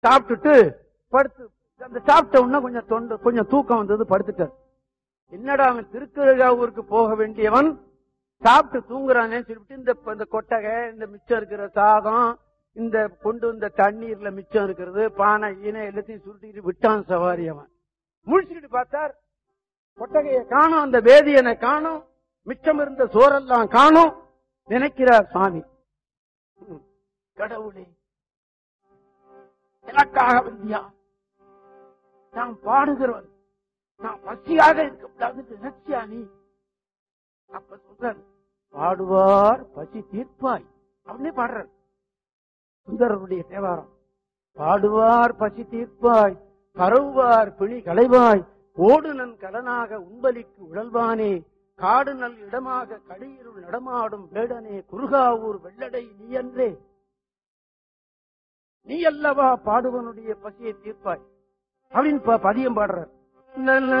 சாப்பிட்டுட்டு படுத்து அந்த சாப்பிட்ட உடனே கொஞ்சம் தொண்டு கொஞ்சம் தூக்கம் வந்தது படுத்துட்டார் என்னடா அவன் திருக்கழுகாவூருக்கு போக வேண்டியவன் சாப்பிட்டு தூங்குறானே சொல்லிட்டு இந்த இந்த கொட்டகை இந்த மிச்சம் இருக்கிற சாதம் இந்த கொண்டு வந்த தண்ணீர்ல மிச்சம் இருக்கிறது பானை ஈனை எல்லாத்தையும் சுருட்டிட்டு விட்டான் சவாரி அவன் முழிச்சுக்கிட்டு பார்த்தார் கொட்டகையை காணும் அந்த வேதியனை காணும் மிச்சம் இருந்த சோறெல்லாம் காணும் நினைக்கிறார் சாமி ம், கடவுளே எனக்காக வந்தியா நான் பாடுகிறவன் நான் பசியாக இருக்கக்கூடாது நினைச்சியா நீ அப்ப சொல்றார் பாடுவார் பசி தீர்ப்பாய் அப்படியே பாடுறார் சுந்தரருடைய தேவாரம் பாடுவார் பசி தீர்ப்பாய் பரவுவார் பிணி களைவாய் ஓடுனன் கடனாக உண்பலிக்கு உழல்வானே காடுநல் இடமாக கடியிருள் நடமாடும் வேடனே குருகாவூர் வெள்ளடை நீயன்றே நீ அல்லவா பாடுவனுடைய பசியை தீர்ப்பாய் அப்படின்னு ப- பதியம் பாடுறார்